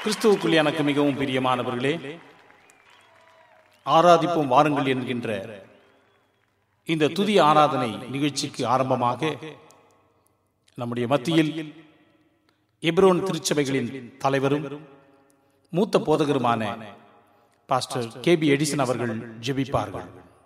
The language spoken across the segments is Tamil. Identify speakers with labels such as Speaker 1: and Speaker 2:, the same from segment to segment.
Speaker 1: கிறிஸ்துவுக்குள் எனக்கு மிகவும் பிரியமானவர்களே ஆராதிப்போம் வாருங்கள் என்கின்ற இந்த துதி ஆராதனை நிகழ்ச்சிக்கு ஆரம்பமாக நம்முடைய மத்தியில் எப்ரோன் திருச்சபைகளின் தலைவரும் மூத்த போதகருமான பாஸ்டர் கே பி எடிசன் அவர்கள் ஜெபிப்பார்கள்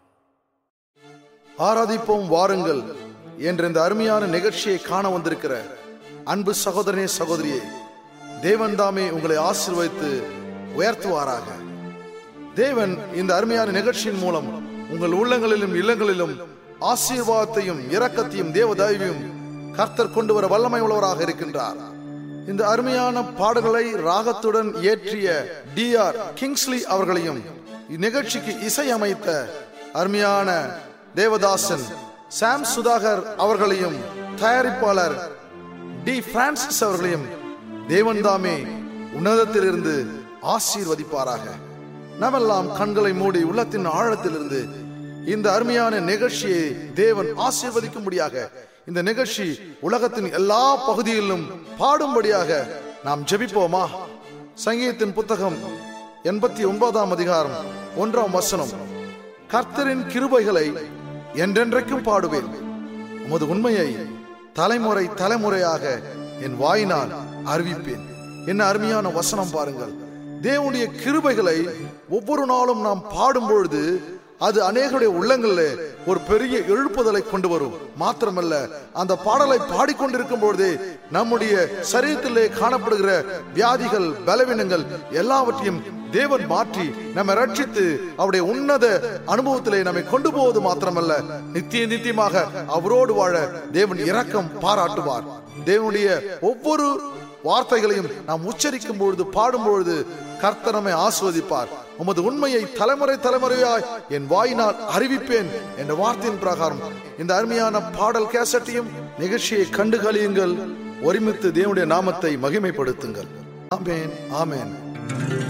Speaker 2: ஆராதிப்போம் வாருங்கள் என்ற இந்த அருமையான நிகழ்ச்சியை காண வந்திருக்கிற அன்பு சகோதரனே சகோதரியே தேவன் தாமே உங்களை ஆசீர்வதித்து உயர்த்துவாராக தேவன் இந்த அருமையான நிகழ்ச்சியின் மூலம் உங்கள் உள்ளங்களிலும் இல்லங்களிலும் ஆசீர்வாதத்தையும் இரக்கத்தையும் தேவதயவையும் கர்த்தர் கொண்டு வர வல்லமை உள்ளவராக இருக்கின்றார் இந்த அருமையான பாடல்களை ராகத்துடன் இயற்றிய டி ஆர் கிங்ஸ்லி அவர்களையும் இந்நிகழ்ச்சிக்கு இசை அமைத்த அருமையான தேவதாசன் சாம் சுதாகர் அவர்களையும் தயாரிப்பாளர் டி பிரான்சிஸ் அவர்களையும் தேவன் தாமே உன்னதத்திலிருந்து ஆசீர்வதிப்பாராக நாமெல்லாம் கண்களை மூடி உள்ளத்தின் ஆழத்திலிருந்து இந்த அருமையான நிகழ்ச்சியை தேவன் ஆசீர்வதிக்கும்படியாக இந்த நிகழ்ச்சி உலகத்தின் எல்லா பகுதிகளிலும் பாடும்படியாக நாம் ஜெபிப்போமா சங்கீதத்தின் புத்தகம் எண்பத்தி ஒன்பதாம் அதிகாரம் ஒன்றாம் வசனம் கர்த்தரின் கிருபைகளை என்றென்றைக்கும் பாடுவேன் உமது உண்மையை தலைமுறை தலைமுறையாக என் வாயினால் அறிவிப்பேன் என்ன அருமையான வசனம் பாருங்கள் தேவனுடைய கிருபைகளை ஒவ்வொரு நாளும் நாம் பாடும் பொழுது அது அநேகருடைய உள்ளங்களில் ஒரு பெரிய எழுப்புதலை கொண்டு வரும் மாத்திரமல்ல அந்த பாடலை பாடிக்கொண்டிருக்கும் பொழுதே நம்முடைய சரீரத்திலே காணப்படுகிற வியாதிகள் பலவீனங்கள் எல்லாவற்றையும் தேவன் மாற்றி நம்மை ரட்சித்து அவருடைய உன்னத அனுபவத்திலே நம்மை கொண்டு போவது மாத்திரமல்ல நித்திய நித்தியமாக அவரோடு வாழ தேவன் இரக்கம் பாராட்டுவார் தேவனுடைய ஒவ்வொரு வார்த்தைகளையும் நாம் உச்சரிக்கும் பொழுது பாடும் பொழுது கர்த்தர் நம்மை ஆஸ்வதிப்பார் உமது உண்மையை தலைமுறை தலைமுறையாய் என் வாயினால் அறிவிப்பேன் என்ற வார்த்தையின் பிரகாரம் இந்த அருமையான பாடல் கேசட்டையும் நிகழ்ச்சியை கண்டு கழியுங்கள் ஒருமித்து தேவனுடைய நாமத்தை மகிமைப்படுத்துங்கள் ஆமேன் ஆமேன்